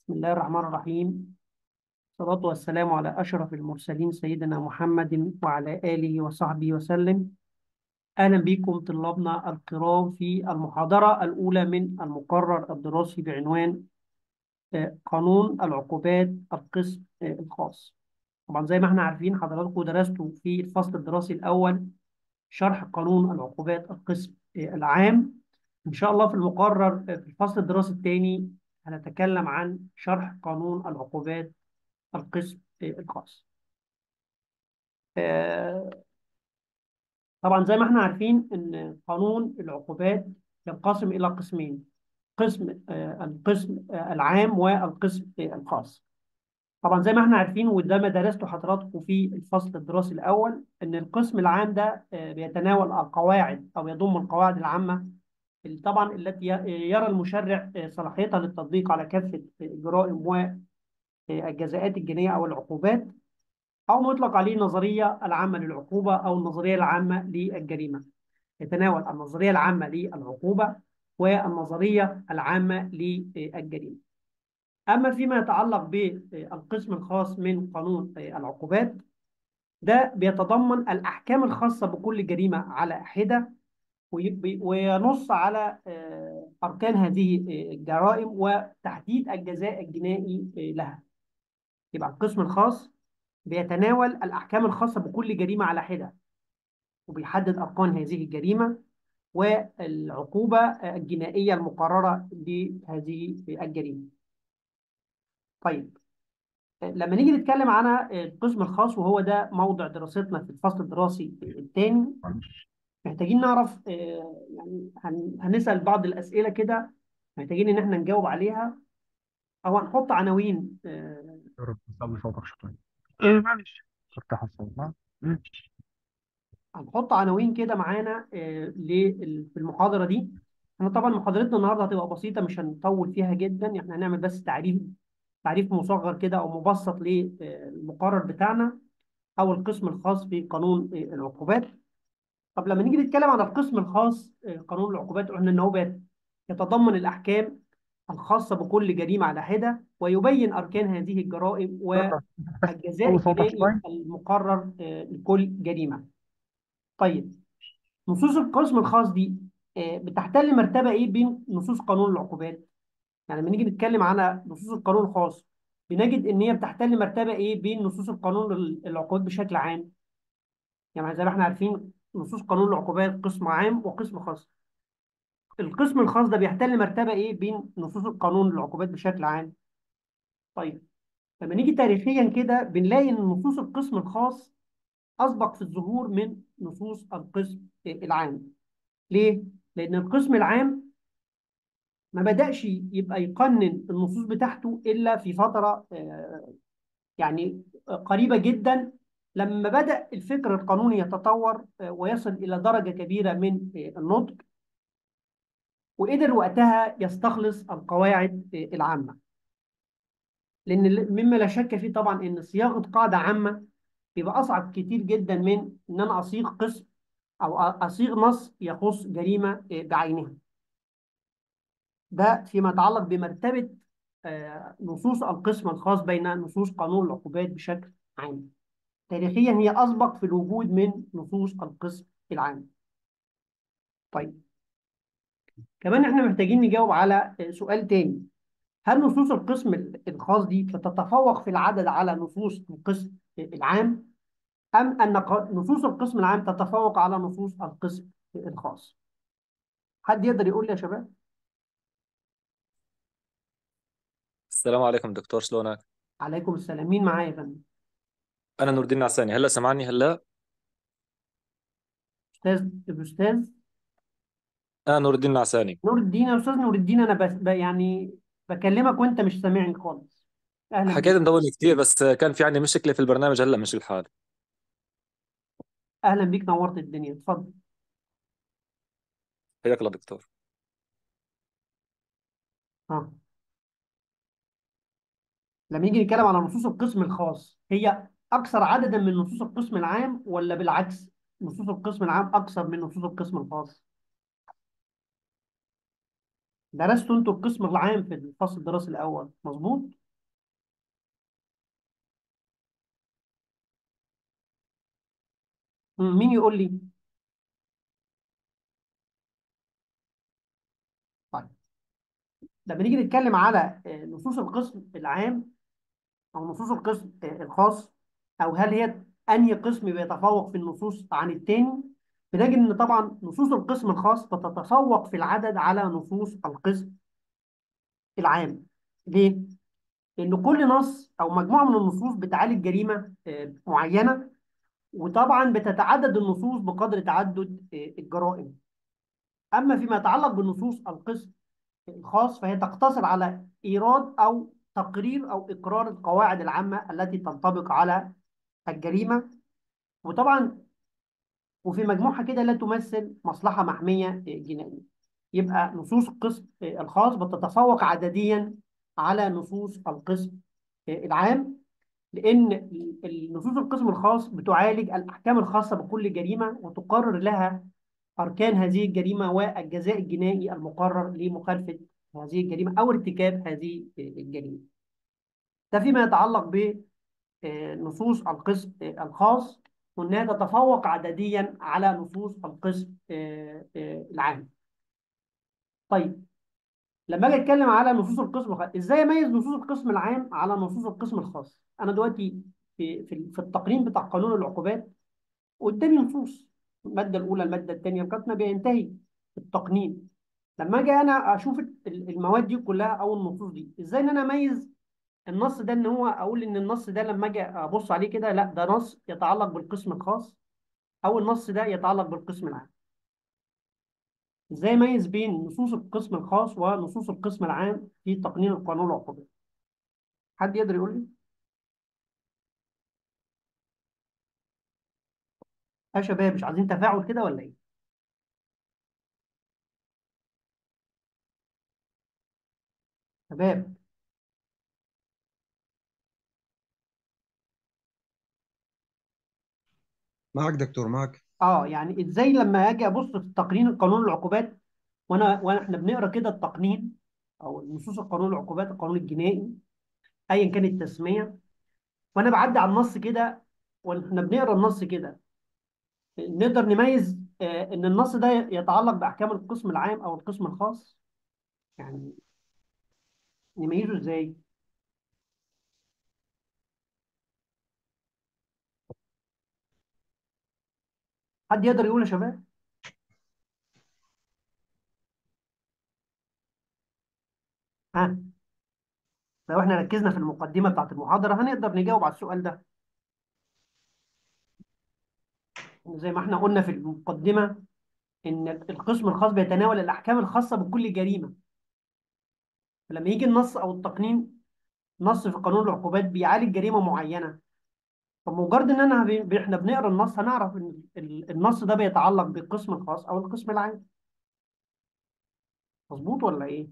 بسم الله الرحمن الرحيم الصلاة والسلام على أشرف المرسلين سيدنا محمد وعلى آله وصحبه وسلم أهلا بكم طلابنا الكرام في المحاضرة الأولى من المقرر الدراسي بعنوان آه، قانون العقوبات القسم آه، الخاص طبعا زي ما احنا عارفين حضراتكم درستوا في الفصل الدراسي الأول شرح قانون العقوبات القسم آه، العام إن شاء الله في المقرر آه، في الفصل الدراسي الثاني هنتكلم عن شرح قانون العقوبات القسم آه، الخاص آه، طبعا زي ما احنا عارفين ان قانون العقوبات ينقسم الى قسمين قسم آه، القسم آه، العام والقسم آه، الخاص طبعا زي ما احنا عارفين وده ما درسته حضراتكم في الفصل الدراسي الاول ان القسم العام ده آه، بيتناول القواعد او يضم القواعد العامه اللي طبعا التي ي- يرى المشرع آه، صلاحيتها للتطبيق على كافه الجرائم والجزاءات الجنائيه او العقوبات أو مطلق عليه النظرية العامة للعقوبة أو النظرية العامة للجريمة يتناول النظرية العامة للعقوبة والنظرية العامة للجريمة أما فيما يتعلق بالقسم الخاص من قانون العقوبات ده بيتضمن الأحكام الخاصة بكل جريمة على حدة وي- وينص على آه، أركان هذه الجرائم وتحديد الجزاء الجنائي لها يبقى القسم الخاص بيتناول الأحكام الخاصة بكل جريمة على حدة وبيحدد أركان هذه الجريمة والعقوبة الجنائية المقررة لهذه الجريمة. طيب لما نيجي نتكلم عن القسم الخاص وهو ده موضع دراستنا في الفصل الدراسي الثاني محتاجين نعرف آه، يعني هن- هنسأل بعض الأسئلة كده محتاجين إن احنا نجاوب عليها أو هنحط عناوين آه، يا رب صلي صوتك شوية ايه معلش افتح الصوت نعم مم. هنحط عناوين كده معانا آه، لل- في المحاضرة دي احنا طبعا محاضرتنا النهارده هتبقى بسيطة مش هنطول فيها جدا احنا هنعمل بس تعريف تعريف مصغر كده او مبسط للمقرر بتاعنا او القسم الخاص بقانون آه، العقوبات طب لما نيجي نتكلم عن القسم الخاص آه، قانون العقوبات قلنا ان هو بيت- يتضمن الاحكام الخاصة بكل جريمة على حدة ويبين اركان هذه الجرائم يلا بس والجزاء صلي صوتك الجنائي شوية المقرر آه، لكل جريمة طيب نصوص القسم الخاص دي آه، بتحتل مرتبة ايه بين نصوص قانون العقوبات يعني لما نيجي نتكلم عن نصوص القانون الخاص بنجد ان هي بتحتل مرتبة ايه بين نصوص القانون ال- العقوبات بشكل عام يعني زي ما احنا عارفين نصوص قانون العقوبات قسم عام وقسم خاص القسم الخاص ده بيحتل مرتبة ايه بين نصوص القانون العقوبات بشكل عام طيب لما نيجي تاريخيا كده بنلاقي ان نصوص القسم الخاص اسبق في الظهور من نصوص القسم العام ليه؟ لأن القسم العام ما بدأش يبقى يقنن النصوص بتاعته إلا في فترة آه، يعني قريبة جدا لما بدأ الفكر القانوني يتطور آه، ويصل إلى درجة كبيرة من آه، النضج وقدر وقتها يستخلص القواعد آه، العامة لأن ال- مما لا شك فيه طبعا إن صياغة قاعدة عامة بيبقى أصعب كتير جدا من إن أنا أصيغ قسم أو أ- أصيغ نص يخص جريمة آه، بعينها ده فيما يتعلق بمرتبة آه، نصوص القسم الخاص بين نصوص قانون العقوبات بشكل عام تاريخيا هي أسبق في الوجود من نصوص القسم العام طيب كمان احنا محتاجين نجاوب على آه، سؤال تاني هل نصوص القسم ال- الخاص دي بتتفوق في العدد على نصوص القسم العام أم أن ق- نصوص القسم العام تتفوق على نصوص القسم الخاص حد يقدر يقول لي يا شباب السلام عليكم دكتور شلونك؟ عليكم السلام مين معايا يا فندم أنا نور الدين عساني هلا سمعني هلا؟ أستاذ الأستاذ أنا نور الدين العساني نور الدين يا استاذ نور الدين انا بس ب- يعني بكلمك وانت مش سامعني خالص اهلا حكيت بيك مدوني كثير بس كان في عندي مشكلة في البرنامج هلا مش الحال اهلا بيك نورت الدنيا اتفضل حياك الله دكتور ها لما نيجي نتكلم على نصوص القسم الخاص هي اكثر عددا من نصوص القسم العام ولا بالعكس نصوص القسم العام اكثر من نصوص القسم الخاص درستوا انتوا القسم العام في الفصل الدراسي الاول مظبوط مم، مين يقول لي طيب لما نيجي نتكلم على آه، نصوص القسم العام او نصوص القسم آه، الخاص او هل هي انهي قسم بيتفوق في النصوص عن التاني بنجد ان طبعا نصوص القسم الخاص بتتفوق في العدد على نصوص القسم العام ليه؟ لان كل نص او مجموعه من النصوص بتعالج جريمه آه، معينه وطبعا بتتعدد النصوص بقدر تعدد آه، الجرائم اما فيما يتعلق بنصوص القسم الخاص فهي تقتصر على ايراد او تقرير او اقرار القواعد العامه التي تنطبق على الجريمه وطبعا وفي مجموعها كده لا تمثل مصلحه محميه آه، جنائيه يبقى نصوص القسم آه، الخاص بتتفوق عدديا على نصوص القسم آه، العام لأن النصوص القسم الخاص بتعالج الأحكام الخاصة بكل جريمة وتقرر لها أركان هذه الجريمة والجزاء الجنائي المقرر لمخالفة هذه الجريمة أو ارتكاب هذه الجريمة. ده فيما يتعلق بنصوص القسم الخاص وأنها تتفوق عدديا على نصوص القسم العام. طيب لما اجي اتكلم على نصوص القسم الخاص ازاي اميز نصوص القسم العام على نصوص القسم الخاص انا دلوقتي في في في التقرير بتاع قانون العقوبات قدامي نصوص الماده الاولى الماده الثانيه لغايه ما بينتهي التقنين لما اجي انا اشوف ال- المواد دي كلها او النصوص دي ازاي ان انا اميز النص ده ان هو اقول ان النص ده لما اجي ابص عليه كده لا ده نص يتعلق بالقسم الخاص او النص ده يتعلق بالقسم العام ازاي اميز بين نصوص القسم الخاص ونصوص القسم العام في تقنين القانون العقوبات حد يقدر يقول لي يا شباب مش عايزين تفاعل كده ولا ايه شباب معك دكتور معك اه يعني ازاي لما اجي ابص في تقنين القانون العقوبات وانا وانا احنا بنقرا كده التقنين او نصوص القانون العقوبات القانون الجنائي ايا كانت التسميه وانا بعدي على النص كده واحنا بنقرا النص كده نقدر نميز آه ان النص ده يتعلق باحكام القسم العام او القسم الخاص يعني نميزه ازاي حد يقدر يقول يا شباب ها لو احنا ركزنا في المقدمه بتاعت المحاضره هنقدر نجاوب على السؤال ده زي ما احنا قلنا في المقدمه ان القسم الخاص بيتناول الاحكام الخاصه بكل جريمه فلما يجي النص او التقنين نص في قانون العقوبات بيعالج جريمه معينه فمجرد ان انا ب- احنا بنقرا النص هنعرف ان ال- النص ده بيتعلق بالقسم الخاص او القسم العام مظبوط ولا ايه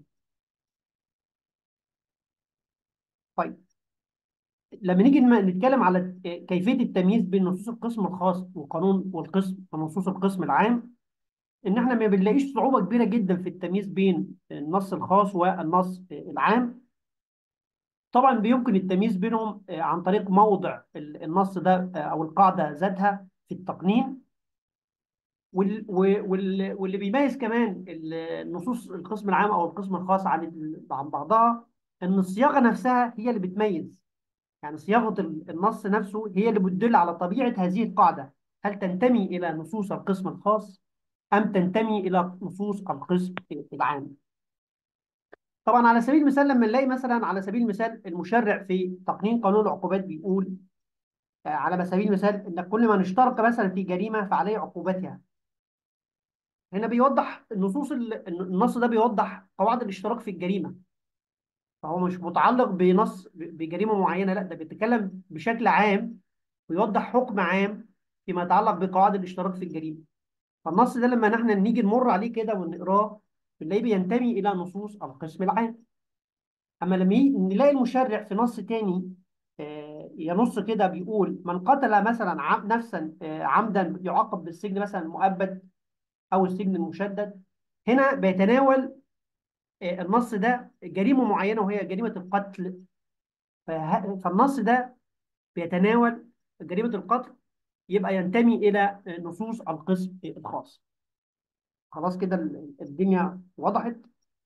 طيب لما نيجي نم- نتكلم على كيفيه التمييز بين نصوص القسم الخاص والقانون والقسم ونصوص القسم العام ان احنا ما بنلاقيش صعوبه كبيره جدا في التمييز بين النص الخاص والنص العام طبعا بيمكن التمييز بينهم آه، عن طريق موضع ال- النص ده آه، او القاعده ذاتها في التقنين وال- و- وال- واللي بيميز كمان ال- النصوص القسم العام او القسم الخاص عن ال- عن بعضها ان الصياغه نفسها هي اللي بتميز يعني صياغه ال- النص نفسه هي اللي بتدل على طبيعه هذه القاعده هل تنتمي الى نصوص القسم الخاص ام تنتمي الى نصوص القسم العام طبعا على سبيل المثال لما نلاقي مثلا على سبيل المثال المشرع في تقنين قانون العقوبات بيقول آه، على سبيل المثال ان كل من اشترك مثلا في جريمه فعليه عقوبتها هنا بيوضح النصوص ال- النص ده بيوضح قواعد الاشتراك في الجريمه فهو مش متعلق بنص ب- بجريمه معينه لا ده بيتكلم بشكل عام ويوضح حكم عام فيما يتعلق بقواعد الاشتراك في الجريمه فالنص ده لما نحن نيجي نمر عليه كده ونقراه بنلاقيه بينتمي الى نصوص القسم العام اما لما ي- نلاقي المشرع في نص تاني آه، ينص كده بيقول من قتل مثلا عم- نفسا آه، عمدا يعاقب بالسجن مثلا المؤبد او السجن المشدد هنا بيتناول آه، النص ده جريمة معينة وهي جريمة القتل فه- فالنص ده بيتناول جريمة القتل يبقى ينتمي إلى نصوص القسم الخاص خلاص كده ال- الدنيا وضحت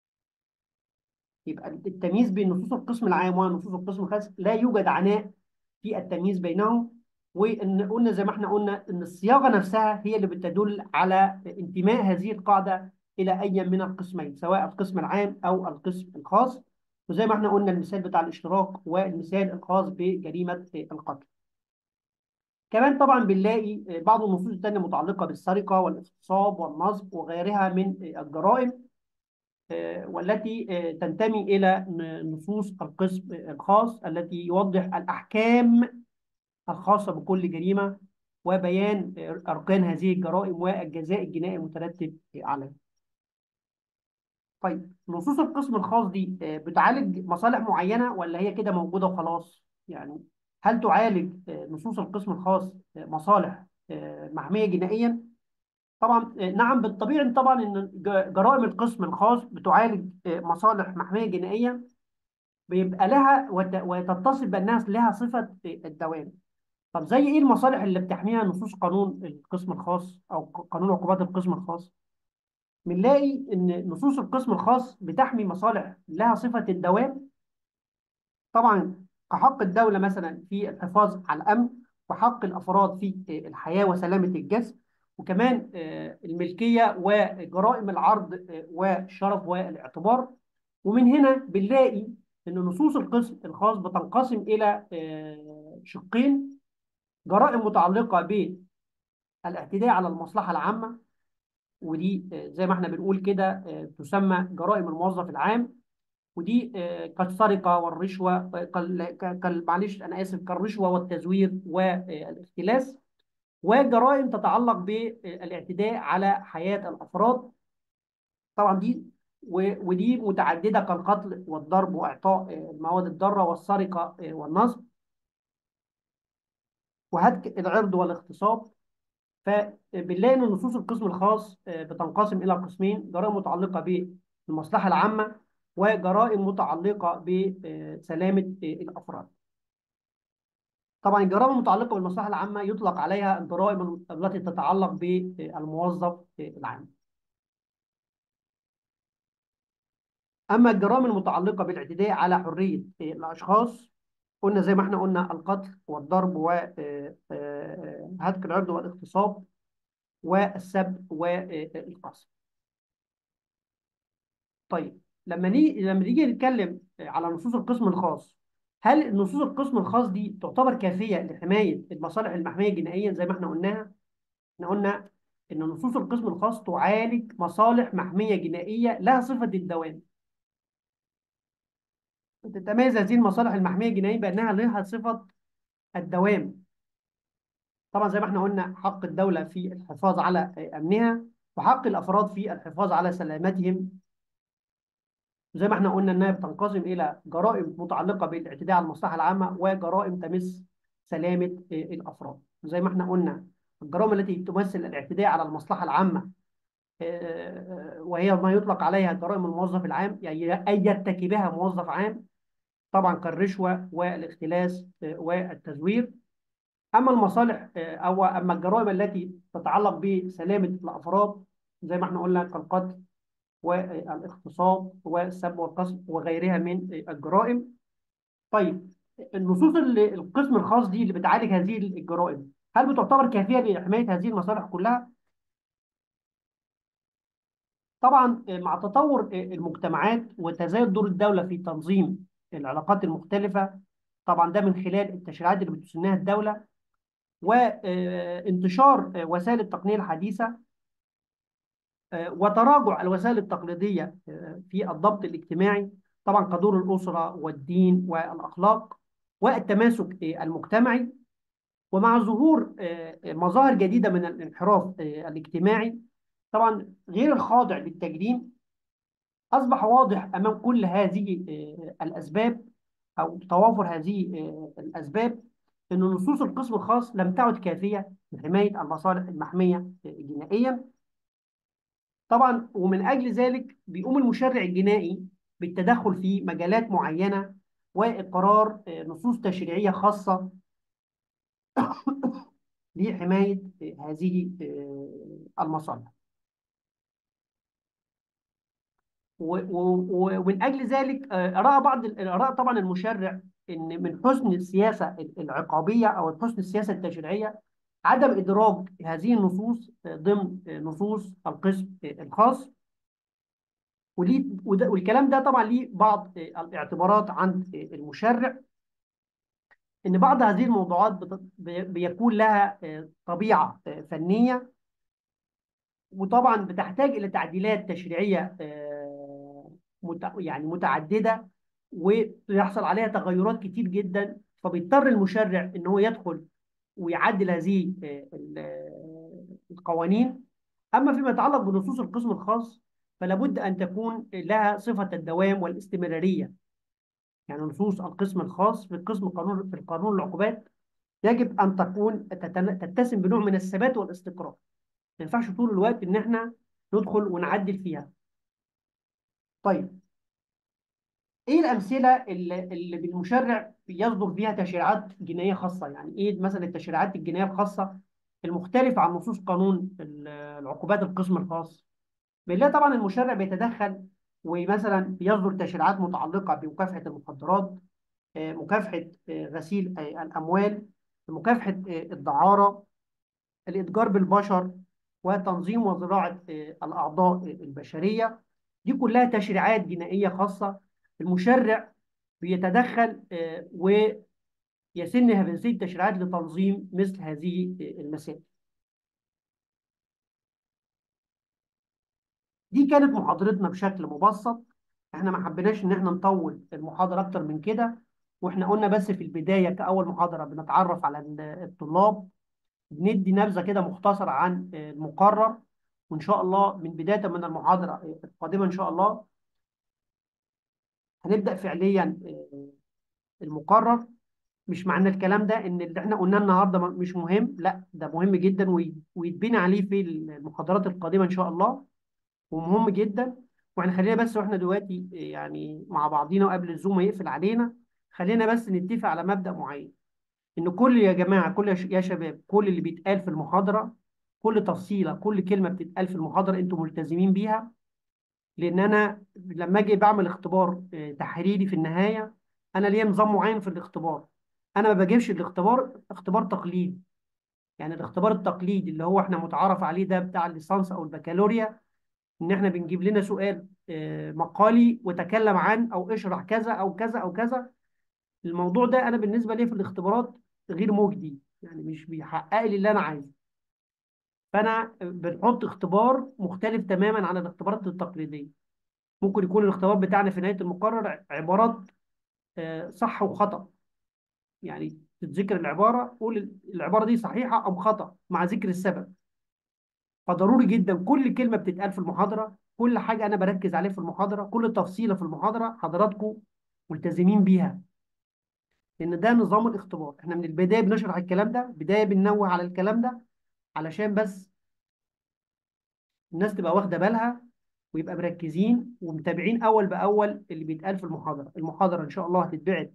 يبقى التمييز بين نصوص القسم العام ونصوص القسم الخاص لا يوجد عناء في التمييز بينهم وان قلنا زي ما احنا قلنا ان الصياغه نفسها هي اللي بتدل على انتماء هذه القاعده الى اي من القسمين سواء القسم العام او القسم الخاص وزي ما احنا قلنا المثال بتاع الاشتراك والمثال الخاص بجريمه القتل كمان طبعا بنلاقي بعض النصوص الثانيه متعلقه بالسرقه والاغتصاب والنصب وغيرها من الجرائم آه، والتي آه، تنتمي إلى ن- نصوص القسم الخاص التي يوضح الأحكام الخاصة بكل جريمة وبيان آه، أركان هذه الجرائم والجزاء الجنائي المترتب عليها. طيب نصوص القسم الخاص دي آه، بتعالج مصالح معينة ولا هي كده موجودة وخلاص؟ يعني هل تعالج آه، نصوص القسم الخاص آه، مصالح آه، محمية جنائيا؟ طبعا آه، نعم بالطبيعي طبعا ان ج- جرائم القسم الخاص بتعالج آه، مصالح محميه جنائيه بيبقى لها وت- وتتصل بانها لها صفه آه، الدوام طب زي ايه المصالح اللي بتحميها نصوص قانون القسم الخاص او ق- قانون عقوبات القسم الخاص بنلاقي ان نصوص القسم الخاص بتحمي مصالح لها صفه الدوام طبعا كحق الدولة مثلا في الحفاظ على الأمن وحق الأفراد في آه، الحياة وسلامة الجسم وكمان آه، الملكية وجرائم العرض آه، والشرف والاعتبار ومن هنا بنلاقي أن نصوص القسم الخاص بتنقسم إلى آه، شقين جرائم متعلقة بالاعتداء على المصلحة العامة ودي آه، زي ما احنا بنقول كده آه، تسمى جرائم الموظف العام ودي آه، كالسرقة والرشوة آه، كال ك- كال- معلش أنا آسف كالرشوة والتزوير والاختلاس وجرائم تتعلق بالاعتداء على حياة الأفراد طبعا دي و- ودي متعددة كالقتل والضرب وإعطاء آه، المواد الضارة والسرقة آه، والنصب وهتك العرض والاغتصاب فبنلاقي ان نصوص القسم الخاص آه، بتنقسم الى قسمين جرائم متعلقه بالمصلحه العامه وجرائم متعلقه بسلامه الافراد. طبعا الجرائم المتعلقه بالمصلحه العامه يطلق عليها الجرائم التي تتعلق بالموظف العام. اما الجرائم المتعلقه بالاعتداء على حريه الاشخاص قلنا زي ما احنا قلنا القتل والضرب وهتك العرض والاغتصاب والسب والقصف. طيب لما نيجي لما نيجي نتكلم على نصوص القسم الخاص هل نصوص القسم الخاص دي تعتبر كافيه لحمايه المصالح المحميه جنائيا زي ما احنا قلناها؟ احنا قلنا ان نصوص القسم الخاص تعالج مصالح محميه جنائيه لها صفه الدوام. تتميز هذه المصالح المحميه الجنائيه بانها لها صفه الدوام. طبعا زي ما احنا قلنا حق الدوله في الحفاظ على امنها وحق الافراد في الحفاظ على سلامتهم زي ما احنا قلنا انها بتنقسم الى جرائم متعلقه بالاعتداء على المصلحه العامه وجرائم تمس سلامه آه، الافراد زي ما احنا قلنا الجرائم التي تمثل الاعتداء على المصلحه العامه آه، وهي ما يطلق عليها جرائم الموظف العام يعني اي يرتكبها موظف عام طبعا كالرشوه والاختلاس آه، والتزوير اما المصالح آه، او اما الجرائم التي تتعلق بسلامه الافراد زي ما احنا قلنا كالقتل والاغتصاب والسب والقصف وغيرها من الجرائم طيب النصوص اللي القسم الخاص دي اللي بتعالج هذه الجرائم هل بتعتبر كافية لحماية هذه المصالح كلها؟ طبعا مع تطور المجتمعات وتزايد دور الدولة في تنظيم العلاقات المختلفة طبعا ده من خلال التشريعات اللي بتسنها الدولة وانتشار وسائل التقنية الحديثة وتراجع الوسائل التقليدية في الضبط الاجتماعي طبعا كدور الأسرة والدين والأخلاق والتماسك المجتمعي ومع ظهور مظاهر جديدة من الانحراف الاجتماعي طبعا غير الخاضع للتجريم أصبح واضح أمام كل هذه الأسباب أو توافر هذه الأسباب أن نصوص القسم الخاص لم تعد كافية لحماية المصالح المحمية جنائيا طبعا ومن أجل ذلك بيقوم المشرع الجنائي بالتدخل في مجالات معينة وإقرار آه، نصوص تشريعية خاصة لحماية آه، هذه آه، المصالح و- و- و- ومن أجل ذلك آه، رأى بعض ال- رأى طبعا المشرع إن من حسن السياسة العقابية أو حسن السياسة التشريعية عدم إدراج هذه النصوص آه، ضمن آه، نصوص القسم آه، الخاص وليه وده والكلام ده طبعا ليه بعض آه، الاعتبارات عند آه، المشرع إن بعض هذه الموضوعات بت- بي- بيكون لها آه، طبيعة آه، فنية وطبعا بتحتاج الى تعديلات تشريعيه آه، مت- يعني متعدده ويحصل عليها تغيرات كتير جدا فبيضطر المشرع ان هو يدخل ويعدل هذه آه، ال- آه، القوانين اما فيما يتعلق بنصوص القسم الخاص فلا بد ان تكون لها صفه الدوام والاستمراريه يعني نصوص القسم الخاص في القسم قانون في القانون العقوبات يجب ان تكون تتن- تتسم بنوع من الثبات والاستقرار ما ينفعش طول الوقت ان احنا ندخل ونعدل فيها طيب ايه الامثله اللي, اللي بالمشرع يصدر فيها تشريعات جنائيه خاصه يعني ايه مثلا التشريعات الجنائيه الخاصه المختلفه عن نصوص قانون ال- العقوبات القسم الخاص بالله طبعا المشرع بيتدخل ومثلا يصدر تشريعات متعلقه بمكافحه المخدرات آه، مكافحه آه، غسيل آه، الاموال مكافحه آه، الدعاره الإتجار بالبشر وتنظيم وزراعة آه، الأعضاء البشرية دي كلها تشريعات جنائية خاصة المشرع بيتدخل آه، ويسن هذه التشريعات لتنظيم مثل هذه آه، المسائل دي كانت محاضرتنا بشكل مبسط احنا ما حبيناش ان احنا نطول المحاضرة اكتر من كده واحنا قلنا بس في البداية كأول محاضرة بنتعرف على ال- الطلاب بندي نبذة كده مختصرة عن آه، المقرر وإن شاء الله من بداية من المحاضرة آه، القادمة إن شاء الله هنبدأ فعليا آه، المقرر مش معنى الكلام ده إن اللي إحنا قلناه النهاردة م- مش مهم لا ده مهم جدا وي- ويتبني عليه في المحاضرات القادمة إن شاء الله ومهم جدا وإحنا خلينا بس وإحنا دلوقتي آه، يعني مع بعضينا وقبل الزوم ما يقفل علينا خلينا بس نتفق على مبدأ معين ان كل يا جماعه كل يا ش- يا شباب كل اللي بيتقال في المحاضره كل تفصيله كل كلمه بتتقال في المحاضره انتم ملتزمين بيها لان انا لما اجي بعمل اختبار آه، تحريري في النهايه انا ليا نظام معين في الاختبار انا ما بجيبش الاختبار اختبار تقليدي يعني الاختبار التقليدي اللي هو احنا متعارف عليه ده بتاع الليسانس او البكالوريا ان احنا بنجيب لنا سؤال آه، مقالي وتكلم عن او اشرح كذا او كذا او كذا الموضوع ده انا بالنسبه لي في الاختبارات غير مجدي يعني مش بيحقق لي اللي انا عايزه فانا بنحط اختبار مختلف تماما عن الاختبارات التقليديه ممكن يكون الاختبار بتاعنا في نهايه المقرر عبارات آه، صح وخطا يعني تتذكر العباره قول العباره دي صحيحه ام خطا مع ذكر السبب فضروري جدا كل كلمه بتتقال في المحاضره كل حاجه انا بركز عليه في المحاضره كل تفصيله في المحاضره حضراتكم ملتزمين بيها لان ده نظام الاختبار احنا من البدايه بنشرح الكلام ده بدايه بننوه على الكلام ده علشان بس الناس تبقى واخده بالها ويبقى مركزين ومتابعين اول باول اللي بيتقال في المحاضره المحاضره ان شاء الله هتتبعت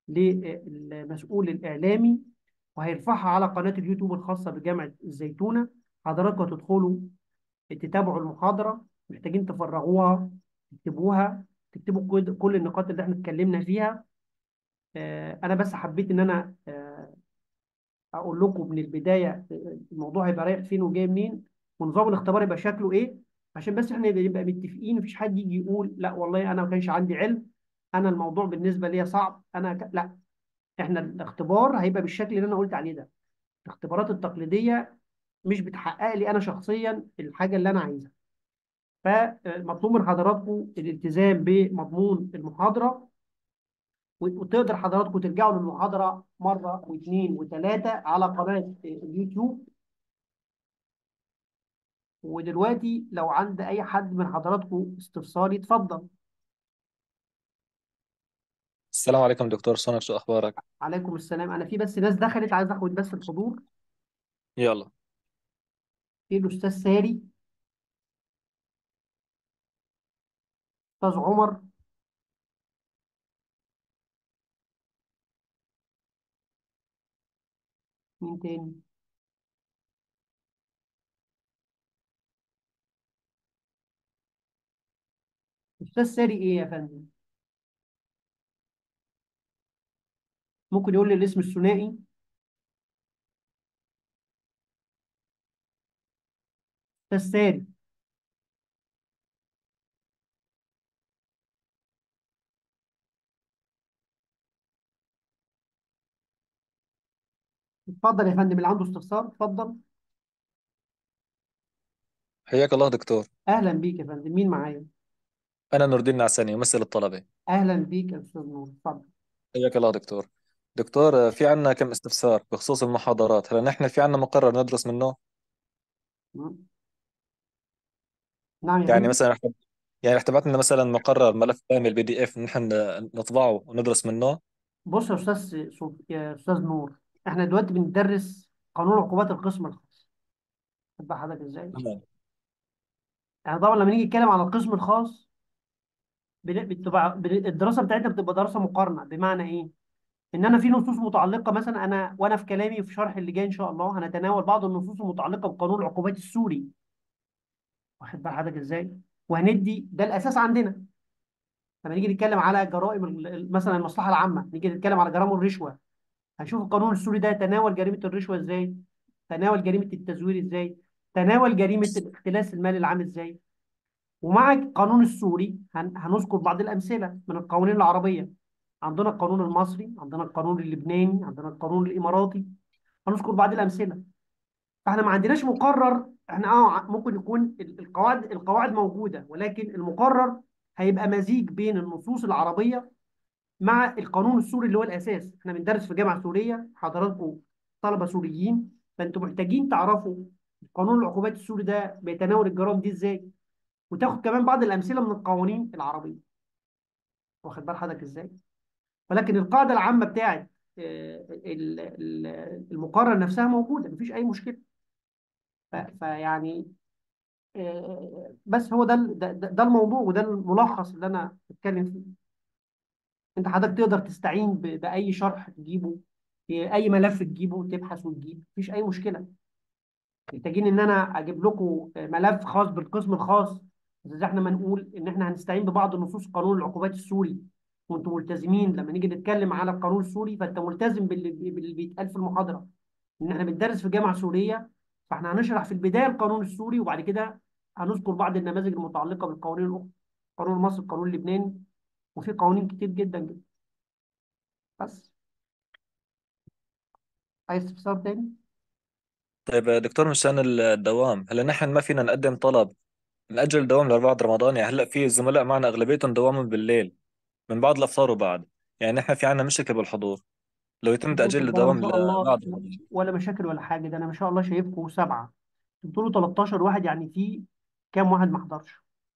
للمسؤول الاعلامي وهيرفعها على قناه اليوتيوب الخاصه بجامعه الزيتونه حضراتكم هتدخلوا تتابعوا المحاضره محتاجين تفرغوها تكتبوها تكتبوا كل كل النقاط اللي احنا اتكلمنا فيها آه، انا بس حبيت ان انا آه، اقول لكم من البدايه الموضوع هيبقى رايح فين وجاي منين ونظام الاختبار يبقى شكله ايه عشان بس احنا نبقى متفقين مفيش حد يجي يقول لا والله انا ما كانش عندي علم انا الموضوع بالنسبه لي صعب انا ك... لا احنا الاختبار هيبقى بالشكل اللي انا قلت عليه ده الاختبارات التقليديه مش بتحقق لي انا شخصيا الحاجه اللي انا عايزها فمطلوب من حضراتكم الالتزام بمضمون المحاضره وتقدر حضراتكم ترجعوا للمحاضرة مرة واثنين وثلاثة على قناة اليوتيوب ودلوقتي لو عند أي حد من حضراتكم استفسار يتفضل السلام عليكم دكتور سونك شو أخبارك؟ عليكم السلام أنا في بس ناس دخلت عايز أخد بس الحضور يلا في الأستاذ ساري استاذ عمر مين تاني استاذ ساري ايه يا فندم ممكن يقول لي الاسم الثنائي استاذ ساري اتفضل يا فندم اللي عنده استفسار اتفضل حياك الله دكتور اهلا بيك يا فندم مين معايا أنا نور الدين العساني ممثل الطلبة اهلا بيك يا استاذ نور اتفضل حياك الله دكتور دكتور في عنا كم استفسار بخصوص المحاضرات هلا نحن في عنا مقرر ندرس منه مم. نعم يا يعني فندم مثلا رح- يعني رح تبعت لنا مثلا مقرر ملف كامل بي دي اف نحن نطبعه وندرس منه بص يا استاذ صوف يا استاذ نور احنا دلوقتي بندرس قانون عقوبات القسم الخاص خد بال حضرتك ازاي تمام يعني طبعا لما نيجي نتكلم على القسم الخاص بن- بتبقى بن- الدراسه بتاعتنا بتبقى دراسه مقارنه بمعنى ايه ان انا في نصوص متعلقه مثلا انا وانا في كلامي في شرح اللي جاي ان شاء الله هنتناول بعض النصوص المتعلقه بقانون العقوبات السوري واخد بال حضرتك ازاي وهندي ده الاساس عندنا لما نيجي نتكلم على جرائم ال- ال- مثلا المصلحه العامه نيجي نتكلم على جرائم الرشوه هنشوف القانون السوري ده تناول جريمه الرشوه ازاي تناول جريمه التزوير ازاي تناول جريمه الاختلاس المالي العام ازاي ومع القانون السوري هن- هنذكر بعض الامثله من القوانين العربيه عندنا القانون المصري عندنا القانون اللبناني عندنا القانون الاماراتي هنذكر بعض الامثله فاحنا ما عندناش مقرر احنا اه ممكن يكون ال- القواعد القواعد موجوده ولكن المقرر هيبقى مزيج بين النصوص العربيه مع القانون السوري اللي هو الاساس احنا بندرس في جامعه سوريه حضراتكم طلبه سوريين فانتم محتاجين تعرفوا قانون العقوبات السوري ده بيتناول الجرائم دي ازاي وتاخد كمان بعض الامثله من القوانين العربيه واخد بال حضرتك ازاي ولكن القاعده العامه بتاعت آه، ال- ال- المقرر نفسها موجوده مفيش اي مشكله ف- فيعني آه، بس هو ده ال- ده, ده ده الموضوع وده الملخص اللي انا بتكلم فيه انت حضرتك تقدر تستعين ب- باي شرح تجيبه اي ملف تجيبه تبحث وتجيب مفيش اي مشكله محتاجين ان انا اجيب لكم ملف خاص بالقسم الخاص زي احنا ما نقول ان احنا هنستعين ببعض نصوص قانون العقوبات السوري وانتم ملتزمين لما نيجي نتكلم على القانون السوري فانت ملتزم باللي باللي بيتقال في المحاضره ان احنا بندرس في جامعه سوريه فاحنا هنشرح في البدايه القانون السوري وبعد كده هنذكر بعض النماذج المتعلقه بالقوانين الاخرى القانون المصري القانون اللبناني وفي قوانين كتير جدا جدا بس عايز استفسار تاني طيب دكتور مشان الدوام هلا نحن ما فينا نقدم طلب نأجل الدوام لبعد رمضان يعني هلا في زملاء معنا أغلبيتهم دوامهم بالليل من بعد الإفطار وبعد يعني نحن في عنا مشكلة بالحضور لو يتم تأجيل ده ما الدوام شاء الله لبعد رمضان ولا مشاكل ولا حاجه ده انا ما شاء الله شايفكم سبعه انتوا 13 واحد يعني في كام واحد ما حضرش؟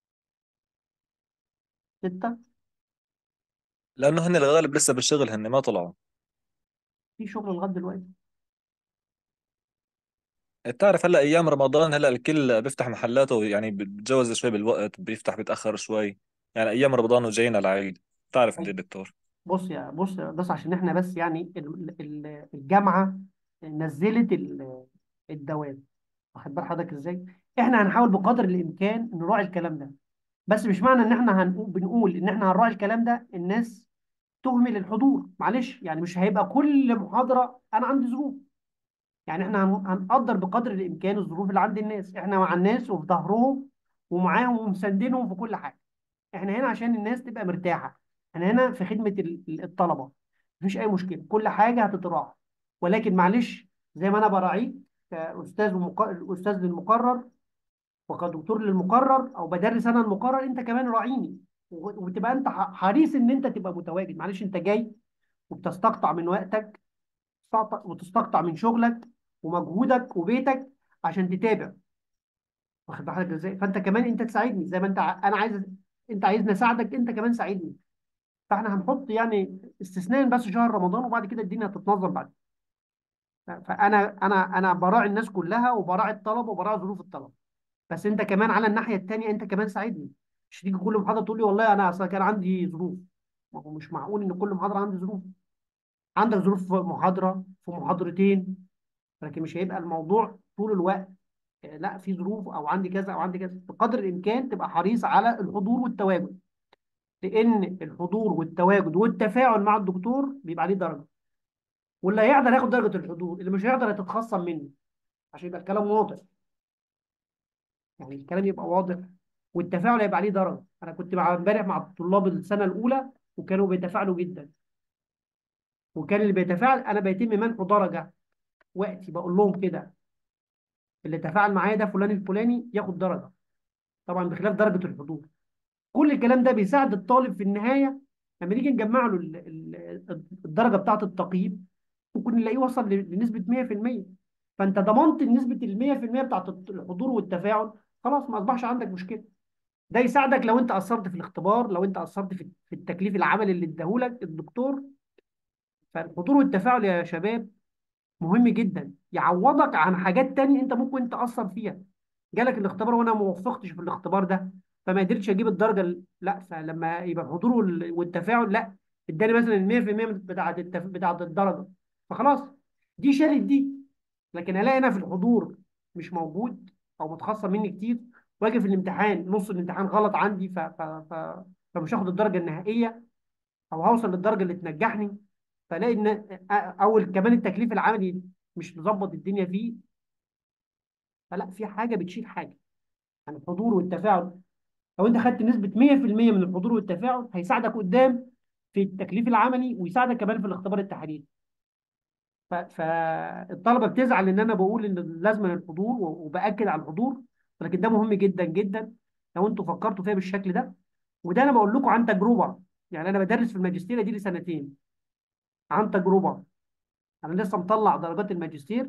سته لأنه هن الغالب لسه بالشغل هن ما طلعوا في شغل لغايه دلوقتي بتعرف هلا ايام رمضان هلا الكل بيفتح محلاته يعني بتجوز شوي بالوقت بيفتح بيتاخر شوي يعني ايام رمضان وجاينا العيد بتعرف انت دكتور بص يا بص يا بس عشان احنا بس يعني ال- ال- الجامعه نزلت ال- الدوام واخد بال حضرتك ازاي؟ احنا هنحاول بقدر الامكان نراعي الكلام ده بس مش معنى ان احنا هنقول بنقول ان احنا هنراعي الكلام ده الناس تهمل الحضور معلش يعني مش هيبقى كل محاضره انا عندي ظروف يعني احنا هن- هنقدر بقدر الامكان الظروف اللي عند الناس احنا مع الناس وفي ظهرهم ومعاهم ومساندينهم في كل حاجه احنا هنا عشان الناس تبقى مرتاحه احنا هنا في خدمه ال- ال- الطلبه مفيش اي مشكله كل حاجه هتتراعى ولكن معلش زي ما انا براعيك كاستاذ ومق... الاستاذ للمقرر وكدكتور للمقرر او بدرس انا المقرر انت كمان راعيني و- وتبقى انت ح- حريص ان انت تبقى متواجد معلش انت جاي وبتستقطع من وقتك تستقطع- وتستقطع من شغلك ومجهودك وبيتك عشان تتابع واخد بالك ازاي فانت كمان انت تساعدني زي ما انت ع- انا عايز انت عايزني اساعدك انت كمان ساعدني فاحنا هنحط يعني استثناء بس شهر رمضان وبعد كده الدنيا هتتنظم بعد فانا انا انا براعي الناس كلها وبراعي الطلبه وبراعي ظروف الطلبه بس انت كمان على الناحيه التانيه انت كمان ساعدني مش تيجي كل محاضره تقول لي والله انا اصلا كان عندي ظروف ما هو مش معقول ان كل محاضره عندي ظروف عندك ظروف في محاضره في محاضرتين لكن مش هيبقى الموضوع طول الوقت آه، لا في ظروف او عندي كذا او عندي كذا بقدر الامكان تبقى حريص على الحضور والتواجد لان الحضور والتواجد والتفاعل مع الدكتور بيبقى عليه درجه واللي هيقدر ياخد درجه الحضور اللي مش هيقدر هتتخصم منه عشان يبقى الكلام واضح يعني الكلام يبقى واضح والتفاعل هيبقى عليه درجه انا كنت مع امبارح مع طلاب السنه الاولى وكانوا بيتفاعلوا جدا وكان اللي بيتفاعل انا بيتم منحه درجه وقتي بقول لهم كده اللي تفاعل معايا ده فلان الفلاني ياخد درجه طبعا بخلاف درجه الحضور كل الكلام ده بيساعد الطالب في النهايه لما نيجي نجمع له ال- ال- الدرجه بتاعه التقييم ممكن نلاقيه وصل ل- لنسبه 100% فانت ضمنت نسبه ال 100% بتاعه الحضور والتفاعل خلاص ما اصبحش عندك مشكله ده يساعدك لو انت قصرت في الاختبار لو انت قصرت في في التكليف العملي اللي اداهولك الدكتور فالحضور والتفاعل يا شباب مهم جدا يعوضك عن حاجات تانية انت ممكن تأثر فيها جالك الاختبار وانا ما وفقتش في الاختبار ده فما قدرتش اجيب الدرجه ال- لا فلما يبقى الحضور وال- والتفاعل لا اداني مثلا ال 100% بتاعه التف... بتاعه الدرجه فخلاص دي شالت دي لكن الاقي انا في الحضور مش موجود او متخصم مني كتير واجي في الامتحان نص الامتحان غلط عندي ف... ف... ف... فمش هاخد الدرجه النهائيه او هوصل للدرجه اللي تنجحني فلاقي ان او كمان التكليف العملي مش مظبط الدنيا فيه فلا في حاجه بتشيل حاجه يعني الحضور والتفاعل لو انت خدت نسبه 100% من الحضور والتفاعل هيساعدك قدام في التكليف العملي ويساعدك كمان في الاختبار التحريري ف- فالطلبه بتزعل ان انا بقول ان لازم الحضور و- وباكد على الحضور ولكن ده مهم جدا جدا لو انتوا فكرتوا فيها بالشكل ده وده انا بقول لكم عن تجربه يعني انا بدرس في الماجستير دي لسنتين عن تجربه انا لسه مطلع درجات الماجستير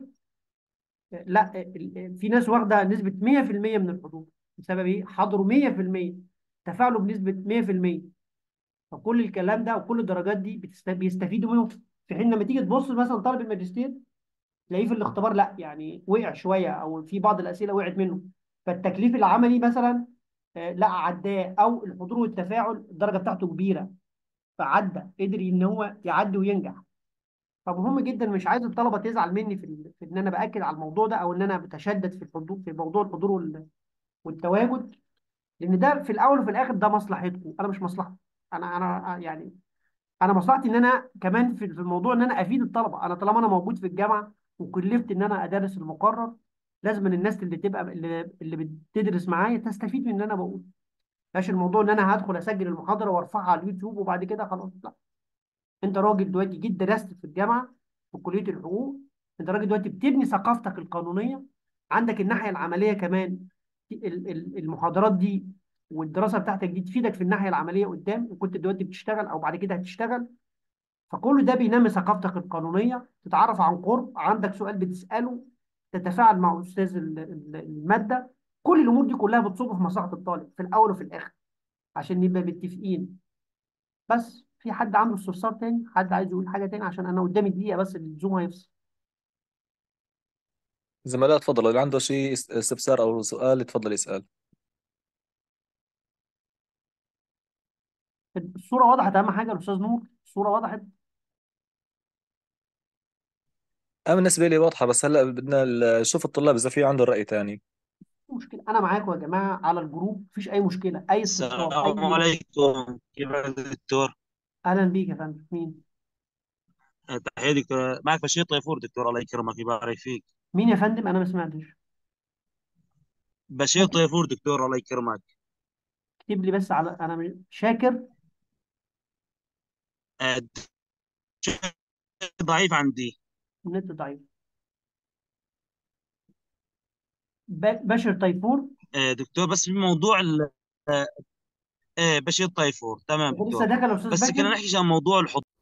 لا ال- ال- في ناس واخده نسبه 100% من الحضور بسبب ايه؟ حضروا 100% تفاعلوا بنسبه 100% فكل الكلام ده وكل الدرجات دي بتست- بيستفيدوا منهم في حين لما تيجي تبص مثلا طالب الماجستير تلاقيه في الاختبار لا يعني وقع شويه او في بعض الاسئله وقعت منه فالتكليف العملي مثلا آه، لا عداه او الحضور والتفاعل الدرجه بتاعته كبيره فعدى قدر ان هو يعدي وينجح فمهم جدا مش عايز الطلبه تزعل مني في, ال- في ان انا باكد على الموضوع ده او ان انا بتشدد في الحضور في موضوع الحضور وال- والتواجد لان ده في الاول وفي الاخر ده مصلحتكم انا مش مصلحتي انا انا يعني انا مصلحتي ان انا كمان في في الموضوع ان انا افيد الطلبه انا طالما انا موجود في الجامعه وكلفت ان انا ادرس المقرر لازم إن الناس اللي تبقى اللي, اللي بتدرس معايا تستفيد من اللي انا بقوله مش الموضوع ان انا هدخل اسجل المحاضره وارفعها على اليوتيوب وبعد كده خلاص لا انت راجل دلوقتي جيت درست في الجامعه في كليه الحقوق انت راجل دلوقتي بتبني ثقافتك القانونيه عندك الناحيه العمليه كمان ال- ال- المحاضرات دي والدراسه بتاعتك دي تفيدك في الناحيه العمليه قدام وكنت دلوقتي بتشتغل او بعد كده هتشتغل فكل ده بينمي ثقافتك القانونيه تتعرف عن قرب عندك سؤال بتساله تتفاعل مع استاذ ال- ال- الماده كل الامور دي كلها بتصب في مصلحه الطالب في الاول وفي الاخر عشان نبقى متفقين بس في حد عنده استفسار تاني حد عايز يقول حاجه تاني عشان انا قدامي دقيقه بس الزوم هيفصل زملاء تفضلوا اللي عنده شيء است- استفسار او سؤال يتفضل يسأل الصوره وضحت اهم حاجه الاستاذ نور الصوره وضحت انا بالنسبة لي واضحة بس هلا بدنا ال- نشوف الطلاب اذا في عندهم رأي ثاني مشكله انا معاكم يا جماعه على الجروب مفيش اي مشكله اي استفسار اي السلام عليكم كيف حالك دكتور؟ اهلا بيك يا فندم مين تحية دكتور معك بشير طيفور دكتور الله يكرمك يبارك فيك مين يا فندم انا ما سمعتش بشير طيفور دكتور الله يكرمك اكتب لي بس على انا مش- شاكر آه، ضعيف عندي النت ضعيف ب- بشر تيفور آه، دكتور بس في موضوع ال- آه، آه، بشير طيفور تمام لسه دكتور دخل يا استاذ بس كنا بكر نحكي عن موضوع الحضور